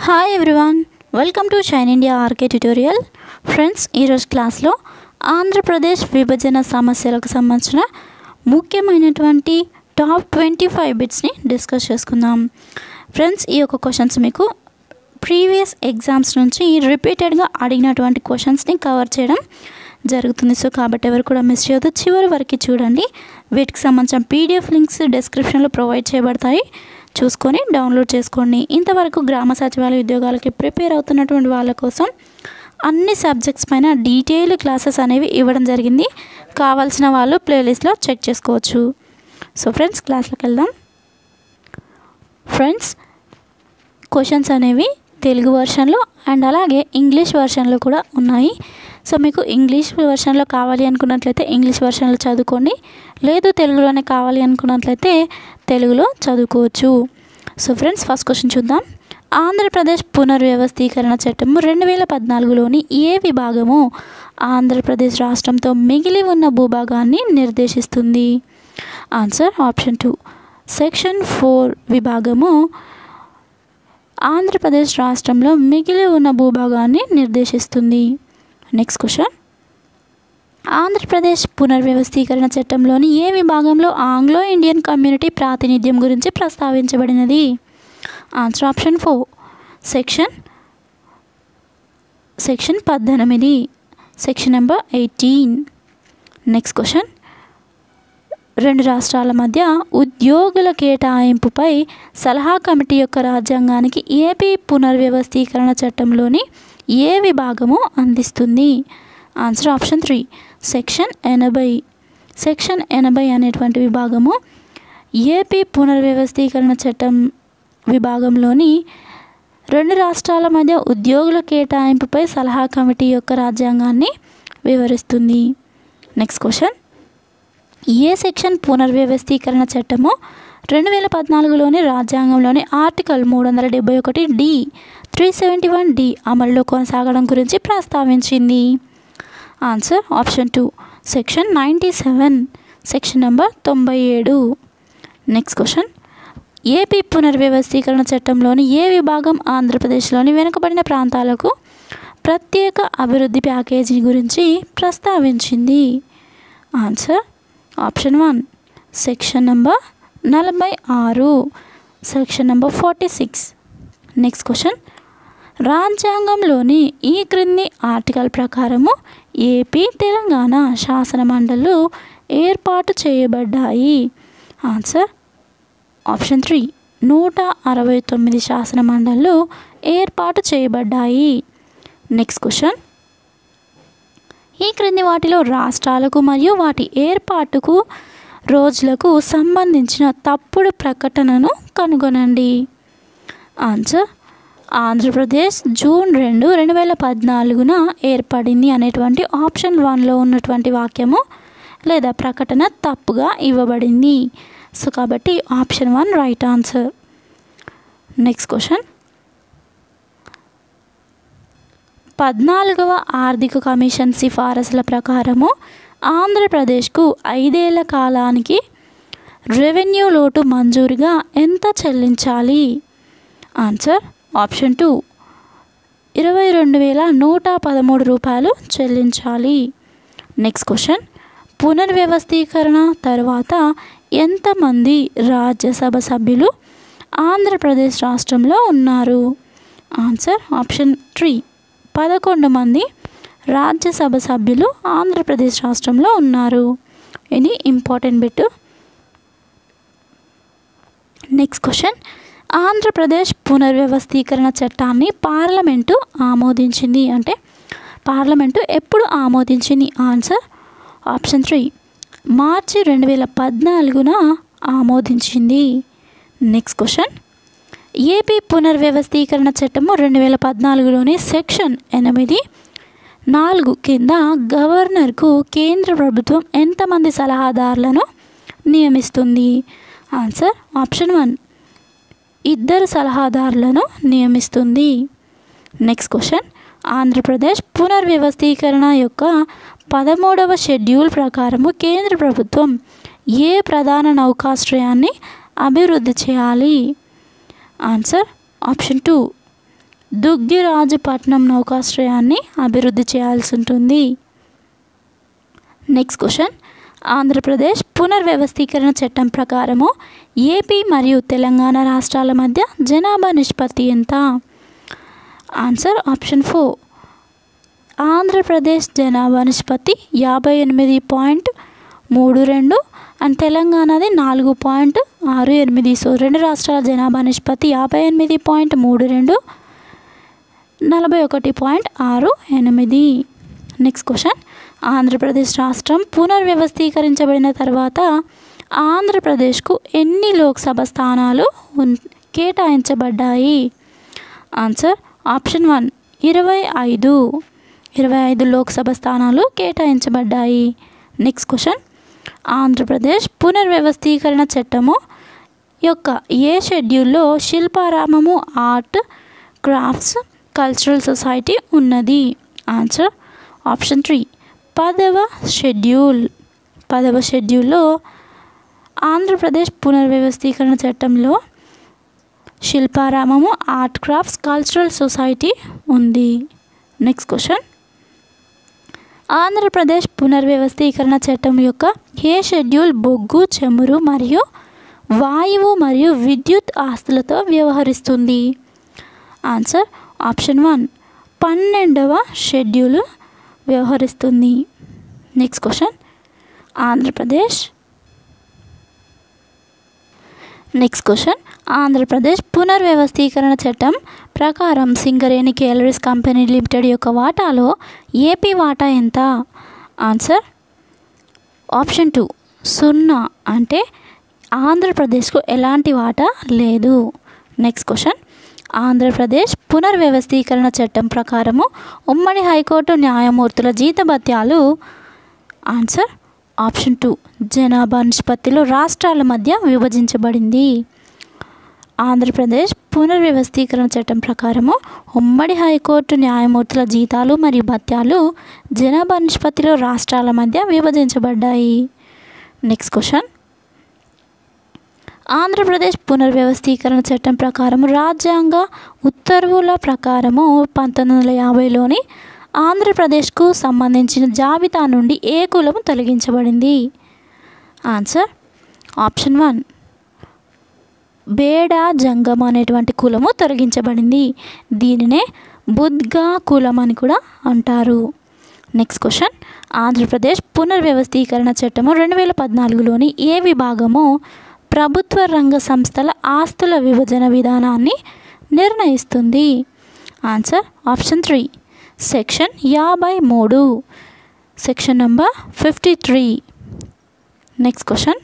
hi everyone welcome to Shine India RK tutorial friends ఈరోజు క్లాస్లో ఆంధ్రప్రదేశ్ విభజన సమస్యలకు సంబంధించిన ముఖ్యమైనటువంటి టాప్ ట్వంటీ ఫైవ్ బిట్స్ని డిస్కస్ చేసుకుందాం ఫ్రెండ్స్ ఈ యొక్క క్వశ్చన్స్ మీకు ప్రీవియస్ ఎగ్జామ్స్ నుంచి రిపీటెడ్గా అడిగినటువంటి క్వశ్చన్స్ని కవర్ చేయడం జరుగుతుంది సో కాబట్టి ఎవరు కూడా మిస్ చేయొద్దు చివరి వరకు చూడండి వీటికి సంబంధించిన పీడిఎఫ్ లింక్స్ డిస్క్రిప్షన్లో ప్రొవైడ్ చేయబడతాయి చూసుకొని డౌన్లోడ్ చేసుకోండి ఇంతవరకు గ్రామ సచివాలయ ఉద్యోగాలకి ప్రిపేర్ అవుతున్నటువంటి వాళ్ళ కోసం అన్ని సబ్జెక్ట్స్ పైన డీటెయిల్ క్లాసెస్ అనేవి ఇవ్వడం జరిగింది కావాల్సిన వాళ్ళు ప్లేలిస్ట్లో చెక్ చేసుకోవచ్చు సో ఫ్రెండ్స్ క్లాస్లోకి వెళ్దాం ఫ్రెండ్స్ క్వశ్చన్స్ అనేవి తెలుగు వర్షన్లో అండ్ అలాగే ఇంగ్లీష్ వర్షన్లో కూడా ఉన్నాయి సో మీకు ఇంగ్లీష్ వర్షన్లో కావాలి అనుకున్నట్లయితే ఇంగ్లీష్ వర్షన్లో చదువుకోండి లేదు తెలుగులోనే కావాలి అనుకున్నట్లయితే తెలుగులో చదువుకోవచ్చు సో ఫ్రెండ్స్ ఫస్ట్ క్వశ్చన్ చూద్దాం ఆంధ్రప్రదేశ్ పునర్వ్యవస్థీకరణ చట్టం రెండు వేల పద్నాలుగులోని ఏ విభాగము ఆంధ్రప్రదేశ్ రాష్ట్రంతో మిగిలి ఉన్న భూభాగాన్ని నిర్దేశిస్తుంది answer option two section four విభాగము ఆంధ్రప్రదేశ్ రాష్ట్రంలో మిగిలి ఉన్న భూభాగాన్ని నిర్దేశిస్తుంది నెక్స్ట్ క్వశ్చన్ ఆంధ్రప్రదేశ్ పునర్వ్యవస్థీకరణ చట్టంలోని ఏ విభాగంలో ఆంగ్లో ఇండియన్ కమ్యూనిటీ ప్రాతినిధ్యం గురించి ప్రస్తావించబడినది answer option four section section పద్దెనిమిది section number eighteen next question రెండు రాష్ట్రాల మధ్య ఉద్యోగుల కేటాయింపుపై సలహా కమిటీ యొక్క రాజ్యాంగానికి ఏపీ పునర్వ్యవస్థీకరణ చట్టంలోని ఏ విభాగము అందిస్తుంది ఆన్సర్ ఆప్షన్ త్రీ సెక్షన్ ఎనభై సెక్షన్ ఎనభై అనేటువంటి విభాగము ఏపీ పునర్వ్యవస్థీకరణ చట్టం విభాగంలోని రెండు రాష్ట్రాల మధ్య ఉద్యోగుల కేటాయింపుపై సలహా కమిటీ యొక్క రాజ్యాంగాన్ని వివరిస్తుంది నెక్స్ట్ క్వశ్చన్ ఏ సెక్షన్ పునర్వ్యవస్థీకరణ చట్టము రెండు వేల పద్నాలుగులోని రాజ్యాంగంలోని ఆర్టికల్ మూడు వందల డెబ్బై ఒకటి D three seventy one D అమలులో కొనసాగడం గురించి ప్రస్తావించింది answer option two section ninety seven section number తొంభై ఏడు నెక్స్ట్ క్వశ్చన్ ఏపీ పునర్వ్యవస్థీకరణ చట్టంలోని ఏ విభాగం ఆంధ్రప్రదేశ్లోని వెనుకబడిన ప్రాంతాలకు ప్రత్యేక అభివృద్ధి ప్యాకేజీ గురించి ప్రస్తావించింది answer option one section number నలభై ఆరు section number forty six next question రాజ్యాంగంలోని ఈ క్రింది ఆర్టికల్ ప్రకారము ఏపీ తెలంగాణ శాసన మండళ్ళు ఏర్పాటు చేయబడ్డాయి ఆన్సర్ ఆప్షన్ త్రీ నూట అరవై తొమ్మిది శాసన మండళ్ళు ఏర్పాటు చేయబడ్డాయి నెక్స్ట్ క్వశ్చన్ ఈ క్రింది వాటిలో రాష్ట్రాలకు మరియు వాటి ఏర్పాటుకు రోజులకు సంబంధించిన తప్పుడు ప్రకటనను కనుగొనండి ఆన్సర్ ఆంధ్రప్రదేశ్ జూన్ రెండు రెండు వేల పద్నాలుగున ఏర్పడింది అనేటువంటి ఆప్షన్ వన్లో ఉన్నటువంటి వాక్యము లేదా ప్రకటన తప్పుగా ఇవ్వబడింది సో కాబట్టి option one right answer next question పద్నాలుగవ ఆర్థిక కమిషన్ సిఫారసుల ప్రకారము ఆంధ్రప్రదేశ్కు ఐదేళ్ల కాలానికి రెవెన్యూ లోటు మంజూరుగా ఎంత చెల్లించాలి ఆన్సర్ ఆప్షన్ టూ ఇరవై రెండు వేల నూట పదమూడు రూపాయలు చెల్లించాలి నెక్స్ట్ క్వశ్చన్ పునర్వ్యవస్థీకరణ తర్వాత ఎంతమంది రాజ్యసభ సభ్యులు ఆంధ్రప్రదేశ్ రాష్ట్రంలో ఉన్నారు ఆన్సర్ ఆప్షన్ త్రీ పదకొండు మంది రాజ్యసభ సభ్యులు ఆంధ్రప్రదేశ్ రాష్ట్రంలో ఉన్నారు ఇది important bit next question Andhra Pradesh పునర్వ్యవస్థీకరణ చట్టాన్ని పార్లమెంటు ఆమోదించింది అంటే పార్లమెంటు ఎప్పుడు ఆమోదించింది ఆన్సర్ ఆప్షన్ త్రీ మార్చి రెండు వేల పద్నాలుగున ఆమోదించింది నెక్స్ట్ క్వశ్చన్ ఏపీ పునర్వ్యవస్థీకరణ చట్టము రెండు వేల పద్నాలుగులోని సెక్షన్ ఎనిమిది నాలుగు కింద గవర్నర్కు కేంద్ర ప్రభుత్వం ఎంతమంది సలహాదారులను నియమిస్తుంది ఆన్సర్ ఆప్షన్ వన్ ఇద్దరు సలహాదారులను నియమిస్తుంది నెక్స్ట్ క్వశ్చన్ ఆంధ్రప్రదేశ్ పునర్వ్యవస్థీకరణ యొక్క పదమూడవ షెడ్యూల్ ప్రకారము కేంద్ర ప్రభుత్వం ఏ ప్రధాన నౌకాశ్రయాన్ని అభివృద్ధి చేయాలి ఆన్సర్ ఆప్షన్ టూ దుగ్గిరాజుపట్నం నౌకాశ్రయాన్ని అభివృద్ధి చేయాల్సి ఉంటుంది నెక్స్ట్ క్వశ్చన్ ఆంధ్రప్రదేశ్ పునర్వ్యవస్థీకరణ చట్టం ప్రకారము ఏపీ మరియు తెలంగాణ రాష్ట్రాల మధ్య జనాభా నిష్పత్తి ఎంత ఆన్సర్ ఆప్షన్ ఫోర్ ఆంధ్రప్రదేశ్ జనాభా నిష్పత్తి యాభై ఎనిమిది పాయింట్ మూడు రెండు అండ్ తెలంగాణది నాలుగు పాయింట్ ఆరు ఎనిమిది సో రెండు రాష్ట్రాల జనాభా నిష్పత్తి యాభై ఎనిమిది పాయింట్ మూడు రెండు నలభై ఒకటి పాయింట్ ఆరు ఎనిమిది నెక్స్ట్ క్వశ్చన్ ఆంధ్రప్రదేశ్ రాష్ట్రం పునర్వ్యవస్థీకరించబడిన తర్వాత ఆంధ్రప్రదేశ్కు ఎన్ని లోక్సభ స్థానాలు ఉన్ కేటాయించబడ్డాయి ఆన్సర్ ఆప్షన్ వన్ ఇరవై ఐదు ఇరవై ఐదు లోక్సభ స్థానాలు కేటాయించబడ్డాయి నెక్స్ట్ క్వశ్చన్ ఆంధ్రప్రదేశ్ పునర్వ్యవస్థీకరణ చట్టము యొక్క ఏ షెడ్యూల్లో Shilparamam art crafts cultural society ఉన్నది ఆన్సర్ ఆప్షన్ త్రీ పదవ షెడ్యూల్ పదవ షెడ్యూల్లో ఆంధ్రప్రదేశ్ పునర్వ్యవస్థీకరణ చట్టంలో Shilparamam art crafts cultural society ఉంది నెక్స్ట్ క్వశ్చన్ ఆంధ్రప్రదేశ్ పునర్వ్యవస్థీకరణ చట్టం యొక్క ఏ షెడ్యూల్ బొగ్గు చమురు మరియు వాయువు మరియు విద్యుత్ ఆస్తులతో వ్యవహరిస్తుంది ఆన్సర్ ఆప్షన్ వన్ పన్నెండవ షెడ్యూల్ వ్యవహరిస్తుంది next question Andhra Pradesh next question Andhra Pradesh పునర్వ్యవస్థీకరణ చట్టం ప్రకారం సింగరేణి కేలరీస్ కంపెనీ లిమిటెడ్ యొక్క వాటాలో ఏపీ వాటా ఎంత ఆన్సర్ ఆప్షన్ టూ సున్నా అంటే ఆంధ్రప్రదేశ్కు ఎలాంటి వాటా లేదు నెక్స్ట్ క్వశ్చన్ ఆంధ్రప్రదేశ్ పునర్వ్యవస్థీకరణ చట్టం ప్రకారము ఉమ్మడి హైకోర్టు న్యాయమూర్తుల జీతభత్యాలు ఆన్సర్ ఆప్షన్ టూ జనాభా నిష్పత్తిలో రాష్ట్రాల మధ్య విభజించబడింది ఆంధ్రప్రదేశ్ పునర్వ్యవస్థీకరణ చట్టం ప్రకారము ఉమ్మడి హైకోర్టు న్యాయమూర్తుల జీతాలు మరియు భత్యాలు జనాభా నిష్పత్తిలో రాష్ట్రాల మధ్య విభజించబడ్డాయి నెక్స్ట్ క్వశ్చన్ ఆంధ్రప్రదేశ్ పునర్వ్యవస్థీకరణ చట్టం ప్రకారం రాజ్యాంగ ఉత్తర్వుల ప్రకారము పంతొమ్మిది వందల యాభైలోని ఆంధ్రప్రదేశ్కు సంబంధించిన జాబితా నుండి ఏ కులము తొలగించబడింది ఆన్సర్ ఆప్షన్ వన్ బేడా జంగం అనేటువంటి కులము తొలగించబడింది దీనినే బుద్గా కులం అని కూడా అంటారు నెక్స్ట్ క్వశ్చన్ ఆంధ్రప్రదేశ్ పునర్వ్యవస్థీకరణ చట్టము రెండు వేల పద్నాలుగులోని ఏ విభాగము ప్రభుత్వ రంగ సంస్థల ఆస్తుల విభజన విధానాన్ని నిర్ణయిస్తుంది ఆన్సర్ ఆప్షన్ త్రీ సెక్షన్ యాభై మూడు section number fifty three next question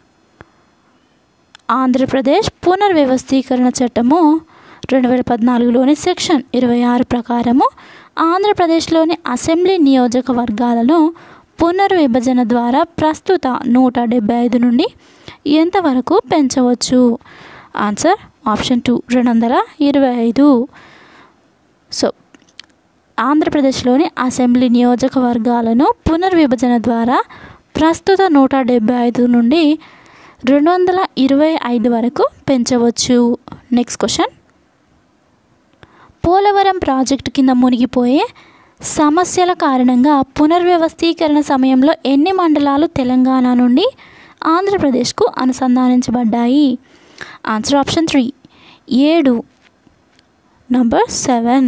Andhra Pradesh పునర్వ్యవస్థీకరణ చట్టము రెండు వేల పద్నాలుగులోని సెక్షన్ ఇరవై ఆరు ప్రకారము ఆంధ్రప్రదేశ్లోని అసెంబ్లీ నియోజకవర్గాలను పునర్విభజన ద్వారా ప్రస్తుత నూట డెబ్బై ఐదు నుండి ఎంతవరకు పెంచవచ్చు ఆన్సర్ ఆప్షన్ టూ రెండు వందల ఇరవై ఐదు సో ఆంధ్రప్రదేశ్లోని అసెంబ్లీ నియోజకవర్గాలను పునర్విభజన ద్వారా ప్రస్తుత నూట డెబ్బై ఐదు నుండి రెండు వందల ఇరవై ఐదు వరకు పెంచవచ్చు నెక్స్ట్ క్వశ్చన్ పోలవరం ప్రాజెక్టు కింద మునిగిపోయే సమస్యల కారణంగా పునర్వ్యవస్థీకరణ సమయంలో ఎన్ని మండలాలు తెలంగాణ నుండి ఆంధ్రప్రదేశ్కు అనుసంధానించబడ్డాయి ఆన్సర్ ఆప్షన్ త్రీ ఏడు నంబర్ సెవెన్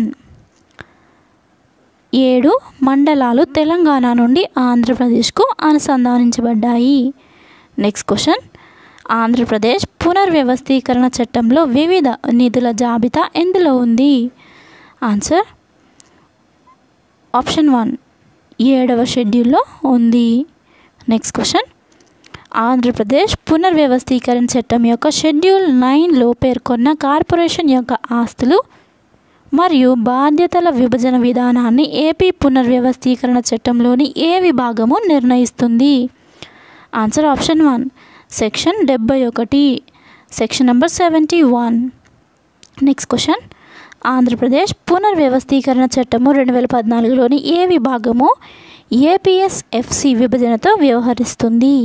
ఏడు మండలాలు తెలంగాణ నుండి ఆంధ్రప్రదేశ్కు అనుసంధానించబడ్డాయి నెక్స్ట్ క్వశ్చన్ ఆంధ్రప్రదేశ్ పునర్వ్యవస్థీకరణ చట్టంలో వివిధ నిధుల జాబితా ఎందులో ఉంది ఆన్సర్ ఆప్షన్ వన్ ఏడవ షెడ్యూల్లో ఉంది నెక్స్ట్ క్వశ్చన్ ఆంధ్రప్రదేశ్ పునర్వ్యవస్థీకరణ చట్టం యొక్క షెడ్యూల్ నైన్లో పేర్కొన్న కార్పొరేషన్ యొక్క ఆస్తులు మరియు బాధ్యతల విభజన విధానాన్ని ఏపీ పునర్వ్యవస్థీకరణ చట్టంలోని ఏ విభాగము నిర్ణయిస్తుంది ఆన్సర్ ఆప్షన్ వన్ సెక్షన్ డెబ్బై ఒకటి section number seventy one next question Andhra Pradesh పునర్వ్యవస్థీకరణ చట్టము రెండు వేల పద్నాలుగులోని ఏ విభాగము ఏపీఎస్ ఎఫ్సి విభజనతో వ్యవహరిస్తుంది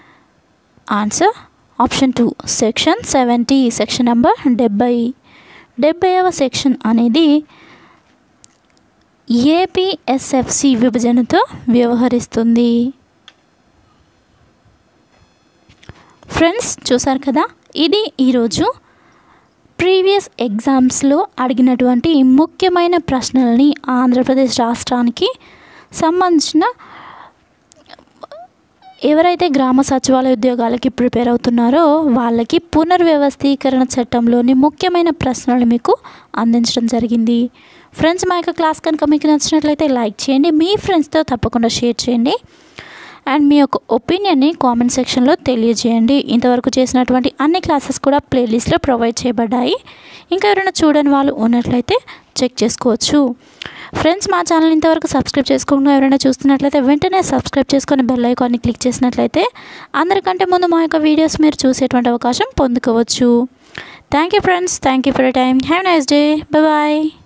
answer option two section seventy section number డెబ్బై డెబ్బైవ సెక్షన్ అనేది ఏపీఎస్ఎఫ్సి విభజనతో వ్యవహరిస్తుంది ఫ్రెండ్స్ చూసారు కదా ఇది ఈరోజు ప్రీవియస్ ఎగ్జామ్స్లో అడిగినటువంటి ముఖ్యమైన ప్రశ్నల్ని ఆంధ్రప్రదేశ్ రాష్ట్రానికి సంబంధించిన ఎవరైతే గ్రామ సచివాలయ ఉద్యోగాలకి ప్రిపేర్ అవుతున్నారో వాళ్ళకి పునర్వ్యవస్థీకరణ చట్టంలోని ముఖ్యమైన ప్రశ్నలు మీకు అందించడం జరిగింది ఫ్రెండ్స్ మా యొక్క క్లాస్ కనుక మీకు నచ్చినట్లయితే లైక్ చేయండి మీ ఫ్రెండ్స్తో తప్పకుండా షేర్ చేయండి అండ్ మీ యొక్క ఒపీనియన్ని కామెంట్ సెక్షన్లో తెలియజేయండి ఇంతవరకు చేసినటువంటి అన్ని క్లాసెస్ కూడా ప్లేలిస్ట్లో ప్రొవైడ్ చేయబడ్డాయి ఇంకా ఎవరైనా చూడని వాళ్ళు ఉన్నట్లయితే చెక్ చేసుకోవచ్చు ఫ్రెండ్స్ మా ఛానల్ ఇంతవరకు సబ్స్క్రైబ్ చేసుకోకుండా ఎవరైనా చూస్తున్నట్లయితే వెంటనే సబ్స్క్రైబ్ చేసుకొని బెల్ ఐకాన్ని క్లిక్ చేసినట్లయితే అందరికంటే ముందు మా యొక్క వీడియోస్ మీరు చూసేటువంటి అవకాశం పొందుకోవచ్చు thank you friends thank you for time have nice day bye